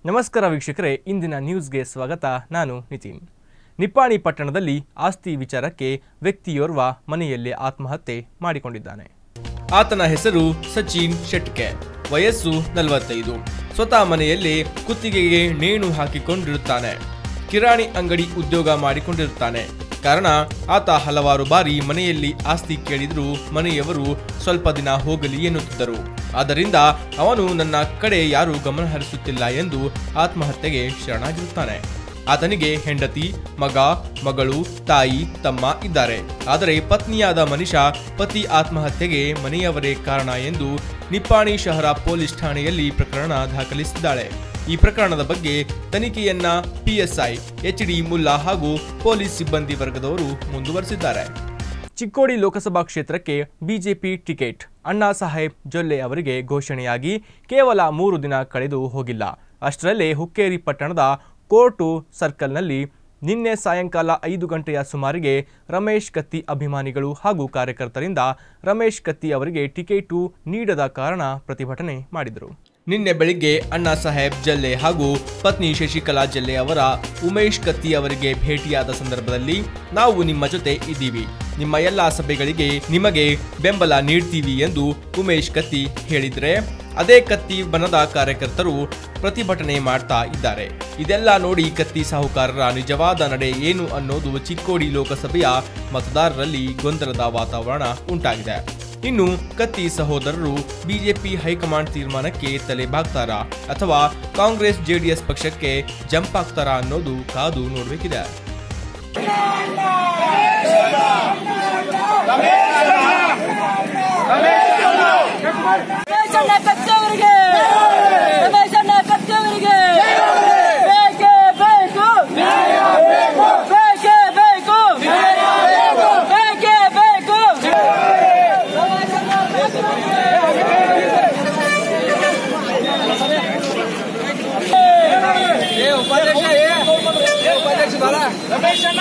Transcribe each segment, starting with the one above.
ನಮಸ್ಕಾರ ವೀಕ್ಷಕರೇ ಇಂದಿನ ನ್ಯೂಸ್ಗೆ ಸ್ವಾಗತ ನಾನು ನಿತಿನ್ ನಿಪ್ಪಾಣಿ ಪಟ್ಟಣದಲ್ಲಿ ಆಸ್ತಿ ವಿಚಾರಕ್ಕೆ ವ್ಯಕ್ತಿಯೋರ್ವ ಮನೆಯಲ್ಲೇ ಆತ್ಮಹತ್ಯೆ ಮಾಡಿಕೊಂಡಿದ್ದಾನೆ ಆತನ ಹೆಸರು ಸಚಿನ್ ಶೆಟ್ಕೆ ವಯಸ್ಸು ನಲವತ್ತೈದು ಸ್ವತಃ ಮನೆಯಲ್ಲೇ ಕುತ್ತಿಗೆಗೆ ನೇಣು ಹಾಕಿಕೊಂಡಿರುತ್ತಾನೆ ಕಿರಾಣಿ ಅಂಗಡಿ ಉದ್ಯೋಗ ಮಾಡಿಕೊಂಡಿರುತ್ತಾನೆ ಕಾರಣ ಆತ ಹಲವಾರು ಬಾರಿ ಮನೆಯಲ್ಲಿ ಆಸ್ತಿ ಕೇಳಿದರೂ ಮನೆಯವರು ಸ್ವಲ್ಪ ದಿನ ಹೋಗಲಿ ಎನ್ನುತ್ತಿದ್ದರು ಆದ್ದರಿಂದ ಅವನು ನನ್ನ ಕಡೆ ಯಾರೂ ಗಮನ ಹರಿಸುತ್ತಿಲ್ಲ ಎಂದು ಆತ್ಮಹತ್ಯೆಗೆ ಶರಣಾಗಿರುತ್ತಾನೆ ಆತನಿಗೆ ಹೆಂಡತಿ ಮಗ ಮಗಳು ತಾಯಿ ತಮ್ಮ ಇದ್ದಾರೆ ಆದರೆ ಪತ್ನಿಯಾದ ಮನಿಷಾ ಪತಿ ಆತ್ಮಹತ್ಯೆಗೆ ಮನೆಯವರೇ ಕಾರಣ ಎಂದು ನಿಪ್ಪಾಣಿ ಶಹರ ಪೊಲೀಸ್ ಠಾಣೆಯಲ್ಲಿ ಪ್ರಕರಣ ದಾಖಲಿಸಿದ್ದಾಳೆ ಈ ಪ್ರಕರಣದ ಬಗ್ಗೆ ತನಿಖೆಯನ್ನ ಪಿಎಸ್ಐ ಎಚ್ ಡಿ ಮುಲ್ಲಾ ಹಾಗೂ ಪೊಲೀಸ್ ಸಿಬ್ಬಂದಿ ವರ್ಗದವರು ಮುಂದುವರೆಸಿದ್ದಾರೆ ಚಿಕ್ಕೋಡಿ ಲೋಕಸಭಾ ಕ್ಷೇತ್ರಕ್ಕೆ ಬಿಜೆಪಿ ಟಿಕೆಟ್ ಅಣ್ಣಾ ಸಾಹೇಬ್ ಜೊಲ್ಲೆ ಅವರಿಗೆ ಘೋಷಣೆಯಾಗಿ ಕೇವಲ ಮೂರು ದಿನ ಕಳೆದು ಹೋಗಿಲ್ಲ ಅಷ್ಟರಲ್ಲೇ ಹುಕ್ಕೇರಿ ಪಟ್ಟಣದ ಕೋರ್ಟು ಸರ್ಕಲ್ನಲ್ಲಿ ನಿನ್ನೆ ಸಾಯಂಕಾಲ ಐದು ಗಂಟೆಯ ಸುಮಾರಿಗೆ ರಮೇಶ್ ಕತ್ತಿ ಅಭಿಮಾನಿಗಳು ಹಾಗೂ ಕಾರ್ಯಕರ್ತರಿಂದ ರಮೇಶ್ ಕತ್ತಿ ಅವರಿಗೆ ಟಿಕೆಟು ನೀಡದ ಕಾರಣ ಪ್ರತಿಭಟನೆ ಮಾಡಿದರು ನಿನ್ನೆ ಬೆಳಿಗ್ಗೆ ಅಣ್ಣಾ ಸಾಹೇಬ್ ಜಲ್ಲೆ ಹಾಗೂ ಪತ್ನಿ ಶಶಿಕಲಾ ಜಲ್ಲೆ ಅವರ ಉಮೇಶ್ ಕತ್ತಿ ಅವರಿಗೆ ಭೇಟಿಯಾದ ಸಂದರ್ಭದಲ್ಲಿ ನಾವು ನಿಮ್ಮ ಜೊತೆ ಇದ್ದೀವಿ ನಿಮ್ಮ ಎಲ್ಲಾ ಸಭೆಗಳಿಗೆ ನಿಮಗೆ ಬೆಂಬಲ ನೀಡ್ತೀವಿ ಎಂದು ಉಮೇಶ್ ಕತ್ತಿ ಹೇಳಿದ್ರೆ ಅದೇ ಕತ್ತಿ ಬನದ ಕಾರ್ಯಕರ್ತರು ಪ್ರತಿಭಟನೆ ಮಾಡ್ತಾ ಇದ್ದಾರೆ ಇದೆಲ್ಲ ನೋಡಿ ಕತ್ತಿ ಸಾಹುಕಾರರ ನಿಜವಾದ ನಡೆ ಏನು ಅನ್ನೋದು ಚಿಕ್ಕೋಡಿ ಲೋಕಸಭೆಯ ಮತದಾರರಲ್ಲಿ ಗೊಂದಲದ ವಾತಾವರಣ ಉಂಟಾಗಿದೆ ಇನ್ನು ಕತ್ತಿ ಸಹೋದರರು ಬಿಜೆಪಿ ಹೈಕಮಾಂಡ್ ತೀರ್ಮಾನಕ್ಕೆ ತಲೆ ಬಾಗ್ತಾರಾ ಅಥವಾ ಕಾಂಗ್ರೆಸ್ ಜೆಡಿಎಸ್ ಪಕ್ಷಕ್ಕೆ ಜಂಪ್ ಆಗ್ತಾರಾ ಅನ್ನೋದು ಕಾದು ನೋಡಬೇಕಿದೆ ರಮೇಶಣ್ಣ ಕತ್ತವರಿಗೆ ರಮೇಶಣ್ಣ ಕತ್ತವರಿಗೆ ಬೇಕೇ ಬೇಕು ಬೇಕೇ ಬೇಕು ಬೇಕೇ ಬೇಕು ರಮೇಶಣ್ಣ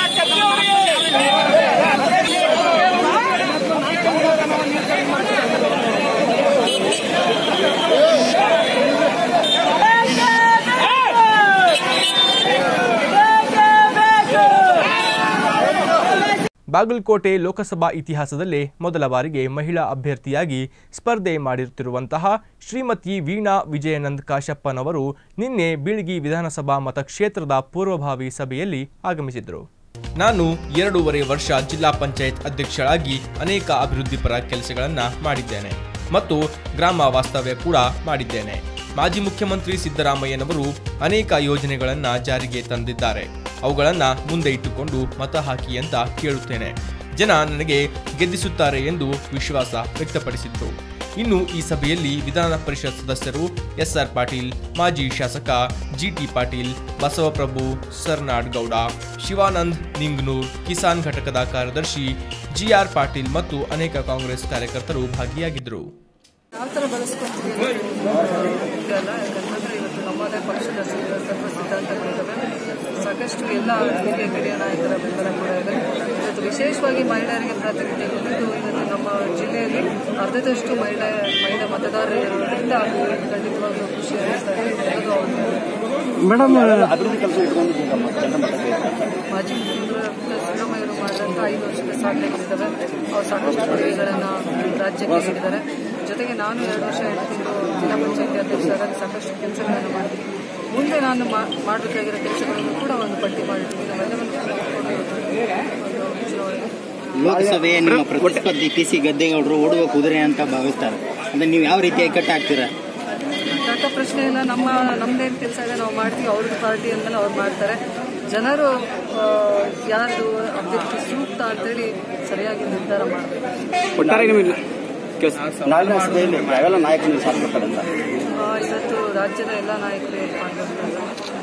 ಬಾಗಲಕೋಟೆ ಲೋಕಸಭಾ ಇತಿಹಾಸದಲ್ಲೇ ಮೊದಲ ಬಾರಿಗೆ ಮಹಿಳಾ ಅಭ್ಯರ್ಥಿಯಾಗಿ ಸ್ಪರ್ಧೆ ಮಾಡಿರುತ್ತಿರುವಂತಹ ಶ್ರೀಮತಿ ವೀಣಾ ವಿಜಯನಂದ್ ಕಾಶಪ್ಪನವರು ನಿನ್ನೆ ಬೀಳ್ಗಿ ವಿಧಾನಸಭಾ ಮತಕ್ಷೇತ್ರದ ಪೂರ್ವಭಾವಿ ಸಭೆಯಲ್ಲಿ ಆಗಮಿಸಿದರು ನಾನು ಎರಡೂವರೆ ವರ್ಷ ಜಿಲ್ಲಾ ಪಂಚಾಯತ್ ಅಧ್ಯಕ್ಷಳಾಗಿ ಅನೇಕ ಅಭಿವೃದ್ಧಿಪರ ಕೆಲಸಗಳನ್ನ ಮಾಡಿದ್ದೇನೆ ಮತ್ತು ಗ್ರಾಮ ವಾಸ್ತವ್ಯ ಕೂಡ ಮಾಡಿದ್ದೇನೆ ಮಾಜಿ ಮುಖ್ಯಮಂತ್ರಿ ಸಿದ್ದರಾಮಯ್ಯನವರು ಅನೇಕ ಯೋಜನೆಗಳನ್ನ ಜಾರಿಗೆ ತಂದಿದ್ದಾರೆ ಅವುಗಳನ್ನ ಮುಂದೆ ಇಟ್ಟುಕೊಂಡು ಮತ ಹಾಕಿ ಅಂತ ಕೇಳುತ್ತೇನೆ ಜನ ನನಗೆ ಗೆದ್ದಿಸುತ್ತಾರೆ ಎಂದು ವಿಶ್ವಾಸ ವ್ಯಕ್ತಪಡಿಸಿದ್ರು ಇನ್ನು ಈ ಸಭೆಯಲ್ಲಿ ವಿಧಾನ ಪರಿಷತ್ ಸದಸ್ಯರು ಎಸ್ಆರ್ ಪಾಟೀಲ್ ಮಾಜಿ ಶಾಸಕ ಜಿಟಿ ಪಾಟೀಲ್ ಬಸವಪ್ರಭು ಸರ್ನಾಡ್ ಗೌಡ ಶಿವಾನಂದ್ ನಿಂಗ್ನೂರ್ ಕಿಸಾನ್ ಘಟಕದ ಕಾರ್ಯದರ್ಶಿ ಜಿಆರ್ ಪಾಟೀಲ್ ಮತ್ತು ಅನೇಕ ಕಾಂಗ್ರೆಸ್ ಕಾರ್ಯಕರ್ತರು ಭಾಗಿಯಾಗಿದ್ದರು ಯಾವ ಥರ ಬಳಸ್ಕೊಳ್ತೀವಿ ಇದೆಲ್ಲ ಯಾಕಂತಂದ್ರೆ ಇವತ್ತು ನಮ್ಮದೇ ಪಕ್ಷದ ಸಿ- ತತ್ವ ಸಿದ್ಧಾಂತಗಳಿದ್ದಾವೆ ಸಾಕಷ್ಟು ಎಲ್ಲ ಹಿರಿಯ ಕಿರಿಯ ನಾಯಕರ ಬೆಂಬಲ ಕೂಡ ಇದೆ ಇವತ್ತು ವಿಶೇಷವಾಗಿ ಮಹಿಳೆಯರಿಗೆ ಪ್ರಾತಿನಿಧ್ಯ ಕೊಟ್ಟಿದ್ದು ಇವತ್ತು ನಮ್ಮ ಜಿಲ್ಲೆಯಲ್ಲಿ ಅರ್ಧದಷ್ಟು ಮಹಿಳಾ ಮಹಿಳಾ ಮತದಾರರು ಇರೋದ್ರಿಂದ ಖಂಡಿತವಾಗ್ಲೂ ಖುಷಿ ಅನ್ನಿಸ್ತಾ ಇದೆ ಎಲ್ಲರೂ ಅವ್ರು ಮೇಡಮ್ ಮಾಜಿ ಮುಖ್ಯಮಂತ್ರಿ ಸಿದ್ದರಾಮಯ್ಯರು ಮಾಡಿದಂಥ ಐದು ವರ್ಷದ ಸಾಧನೆಗಳಿದ್ದಾವೆ ಅವ್ರು ಸಾಕಷ್ಟು ಕೊಡುಗೆಗಳನ್ನು ರಾಜ್ಯಕ್ಕೆ ನೀಡಿದ್ದಾರೆ ಜೊತೆಗೆ ನಾನು ಎರಡು ವರ್ಷ ಎಂಟು ತಿಂಗಳು ಜಿಲ್ಲಾ ಪಂಚಾಯತಿ ಅಧ್ಯಕ್ಷರಾಗಿ ಸಾಕಷ್ಟು ಕೆಲಸಗಳನ್ನು ಮಾಡಿದ್ದೀನಿ ಮುಂದೆ ನಾನು ಮಾ- ಮಾಡಬೇಕಾಗಿರೋ ಕೆಲಸಗಳನ್ನು ಕೂಡ ಒಂದು ಪಟ್ಟಿ ಮಾಡಿದ್ದೀನಿ ನಾವೆಲ್ಲವನ್ನು ಕೂಡ ಇಟ್ಕೊಂಡು ಒಂದು ಚುನಾವಣೆ ಲೋಕಸಭೆಯ ನಿಮ್ಮ ಪ್ರತಿಸ್ಪರ್ಧಿ ಪಿ ಸಿ ಗದ್ದೆಗೌಡರು ಓಡುವ ಕುದುರೆ ಅಂತ ಭಾವಿಸ್ತಾರೆ ಅಂದ್ರೆ ನೀವು ಯಾವ ರೀತಿ ಕಟ್ಟಾಗ್ತೀರಾ ಅಂತ ಪ್ರಶ್ನೆ ಇಲ್ಲ ನಮ್ಮ ನಮ್ದೇನು ಕೆಲಸ ಇದೆ ನಾವು ಮಾಡ್ತೀವಿ ಅವ್ರದ್ದು ಪಾರ್ಟಿ ಅಂದಮೇಲೆ ಅವ್ರು ಮಾಡ್ತಾರೆ ಜನರು ಆ, ಯಾರ್ದು ಅಭ್ಯರ್ಥಿ ಸೂಕ್ತ ಅಂತೇಳಿ ಸರಿಯಾಗಿ ನಿರ್ಧಾರ ಮಾಡಬೇಕು ಒಟ್ಟಾರೆ ನಿಮಗೆ ನಾಳಿನ ಸಭೆಯಲ್ಲಿ ಯಾವೆಲ್ಲ ನಾಯಕರು ಸಾಥ್ ಕೊಡ್ತಾರೆ ಅಂತ ಆ, ಇವತ್ತು ರಾಜ್ಯದ ಎಲ್ಲ ನಾಯಕರು ಏನು ಮಾಡಿರ್ತಾರೆ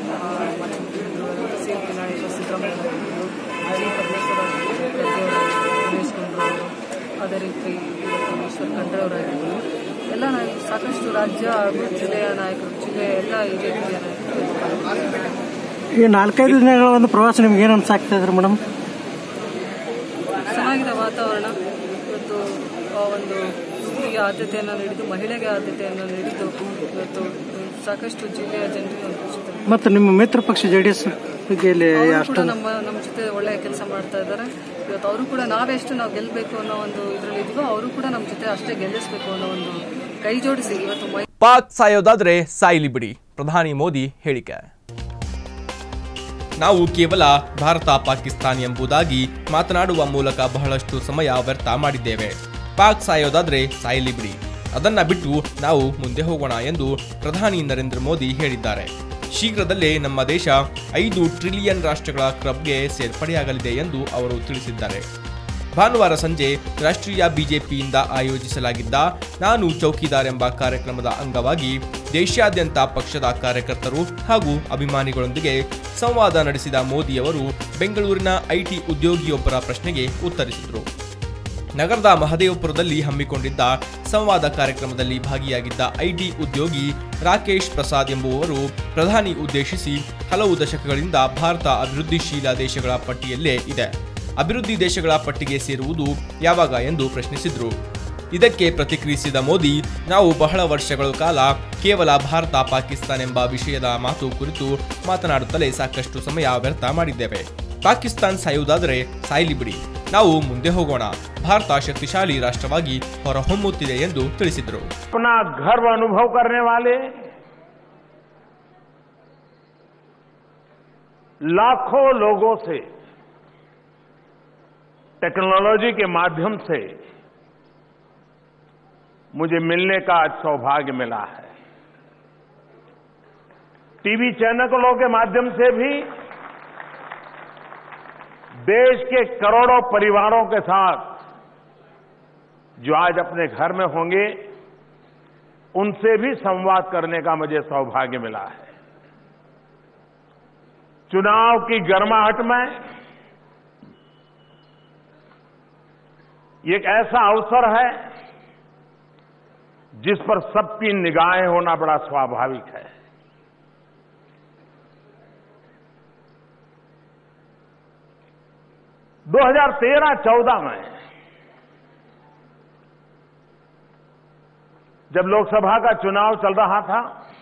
ಸಿ ಎಂ ನಾಯಕರು ಸಿದ್ದರಾಮಯ್ಯ ಅವರು, ಜಿ ಪರಮೇಶ್ವರ ಗದ್ದೆಯವರು, ರಮೇಶ್ ಗುಂಡ್ರು ಅವರು, ಅದೇ ರೀತಿ ಇವತ್ತು ಈಶ್ವರ್ ಖಂಡ್ರೆ ಅವರಾಗಿರ್ಬೋದು ಎಲ್ಲ ನಾಯಕರು ಸಾಕಷ್ಟು ರಾಜ್ಯ ಹಾಗೂ ಜಿಲ್ಲೆಯ ನಾಯಕರು ಜಿಲ್ಲೆಯ ಎಲ್ಲ ಹಿರಿಯ ಕಿರಿಯ ನಾಯಕರು ಈ ನಾಲ್ಕೈದು ದಿನಗಳ ಒಂದು ಪ್ರವಾಸ ನಿಮ್ಗೆ ಏನು ಅನ್ಸಾಗ್ತಾ ಇದ್ರಿ ಮೇಡಮ್ ಚೆನ್ನಾಗಿದೆ ವಾತಾವರಣ ಇವತ್ತು ಆ ಒಂದು ಯುವಕರಿಗೆ ಆದ್ಯತೆಯನ್ನು ನೀಡಿದ್ದು ಮಹಿಳೆಗೆ ಆದ್ಯತೆಯನ್ನು ನೀಡಿದ್ದು ಇವತ್ತು ಸಾಕಷ್ಟು ಜಿಲ್ಲೆಯ ಜನರಿಗೆ ಒಂದು ಖುಷಿ ತಂದಿದೆ ಮತ್ತು ನಿಮ್ಮ ಮಿತ್ರ ಪಕ್ಷ ಜೆ ಡಿ ಎಸ್ ಬಗ್ಗೆ ಇಲ್ಲಿ ಅವರು ಕೂಡ ಅಷ್ಟು ನಮ್ಮ ನಮ್ಮ ಜೊತೆ ಒಳ್ಳೆಯ ಕೆಲಸ ಮಾಡ್ತಾ ಇದ್ದಾರೆ ಇವತ್ತು ಅವರು ಕೂಡ ನಾವೆಷ್ಟು ನಾವು ಗೆಲ್ಲಬೇಕು ಅನ್ನೋ ಒಂದು ಇದರಲ್ಲಿ ಇದೀವೋ ಅವರು ಕೂಡ ನಮ್ಮ ಜೊತೆ ಅಷ್ಟೇ ಗೆಲ್ಲಿಸಬೇಕು ಅನ್ನೋ ಒಂದು ಕೈ ಜೋಡಿಸಿ ಇವತ್ತು ಮೈ ಪಾಕ್ ಸಾಯೋದಾದ್ರೆ ಸಾಯ್ಲಿ ಬಿಡಿ ಪ್ರಧಾನಿ ಮೋದಿ ಹೇಳಿಕೆ ನಾವು ಕೇವಲ ಭಾರತ ಪಾಕಿಸ್ತಾನ್ ಎಂಬುದಾಗಿ ಮಾತನಾಡುವ ಮೂಲಕ ಬಹಳಷ್ಟು ಸಮಯ ವ್ಯರ್ಥ ಮಾಡಿದ್ದೇವೆ ಪಾಕ್ ಸಾಯೋದಾದ್ರೆ ಸಾಯಲಿ ಬಿಡಿ ಅದನ್ನ ಬಿಟ್ಟು ನಾವು ಮುಂದೆ ಹೋಗೋಣ ಎಂದು ಪ್ರಧಾನಿ ನರೇಂದ್ರ ಮೋದಿ ಹೇಳಿದ್ದಾರೆ ಶೀಘ್ರದಲ್ಲೇ ನಮ್ಮ ದೇಶ ಐದು ಟ್ರಿಲಿಯನ್ ರಾಷ್ಟ್ರಗಳ ಕ್ಲಬ್ಗೆ ಸೇರ್ಪಡೆಯಾಗಲಿದೆ ಎಂದು ಅವರು ತಿಳಿಸಿದ್ದಾರೆ ಭಾನುವಾರ ಸಂಜೆ ರಾಷ್ಟ್ರೀಯ ಬಿಜೆಪಿಯಿಂದ ಆಯೋಜಿಸಲಾಗಿದ್ದ ನಾನು ಚೌಕಿದಾರ್ ಎಂಬ ಕಾರ್ಯಕ್ರಮದ ಅಂಗವಾಗಿ ದೇಶಾದ್ಯಂತ ಪಕ್ಷದ ಕಾರ್ಯಕರ್ತರು ಹಾಗೂ ಅಭಿಮಾನಿಗಳೊಂದಿಗೆ ಸಂವಾದ ನಡೆಸಿದ ಮೋದಿಯವರು ಬೆಂಗಳೂರಿನ ಐಟಿ ಉದ್ಯೋಗಿಯೊಬ್ಬರ ಪ್ರಶ್ನೆಗೆ ಉತ್ತರಿಸಿದರು ನಗರದ ಮಹದೇವಪುರದಲ್ಲಿ ಹಮ್ಮಿಕೊಂಡಿದ್ದ ಸಂವಾದ ಕಾರ್ಯಕ್ರಮದಲ್ಲಿ ಭಾಗಿಯಾಗಿದ್ದ ಐಟಿ ಉದ್ಯೋಗಿ ರಾಕೇಶ್ ಪ್ರಸಾದ್ ಎಂಬುವವರು ಪ್ರಧಾನಿ ಉದ್ದೇಶಿಸಿ ಹಲವು ದಶಕಗಳಿಂದ ಭಾರತ ಅಭಿವೃದ್ಧಿಶೀಲ ದೇಶಗಳ ಪಟ್ಟಿಯಲ್ಲೇ ಇದೆ ಅಭಿವೃದ್ಧಿ ದೇಶಗಳ ಪಟ್ಟಿಗೆ ಸೇರುವುದು ಯಾವಾಗ ಎಂದು ಪ್ರಶ್ನಿಸಿದ್ರು ಇದಕ್ಕೆ ಪ್ರತಿಕ್ರಿಯಿಸಿದ ಮೋದಿ ನಾವು ಬಹಳ ವರ್ಷಗಳ ಕಾಲ ಕೇವಲ ಭಾರತ ಪಾಕಿಸ್ತಾನ ಎಂಬ ವಿಷಯದ ಮಾತು ಕುರಿತು ಮಾತನಾಡುತ್ತಲೇ ಸಾಕಷ್ಟು ಸಮಯ ವ್ಯರ್ಥ ಮಾಡಿದ್ದೇವೆ ಪಾಕಿಸ್ತಾನ್ ಸಾಯುವುದಾದರೆ ಸಾಯಲಿ ಬಿಡಿ ನಾವು ಮುಂದೆ ಹೋಗೋಣ ಭಾರತ ಶಕ್ತಿಶಾಲಿ ರಾಷ್ಟ್ರವಾಗಿ ಹೊರಹೊಮ್ಮುತ್ತಿದೆ ಎಂದು ತಿಳಿಸಿದರು अपना गर्व अनुभव करने वाले लाखों लोगों से टेक्नोलॉजी के माध्यम से मुझे मिलने का आज सौभाग्य मिला है टीवी चैनलों के माध्यम से भी देश के करोड़ों परिवारों के साथ जो आज अपने घर में होंगे उनसे भी संवाद करने का मुझे सौभाग्य मिला है चुनाव की गर्माहट में ये एक ऐसा अवसर है जिस पर सबकी निगाहें होना बड़ा स्वाभाविक है दो हजार तेरह चौदह में जब लोकसभा का चुनाव चल रहा था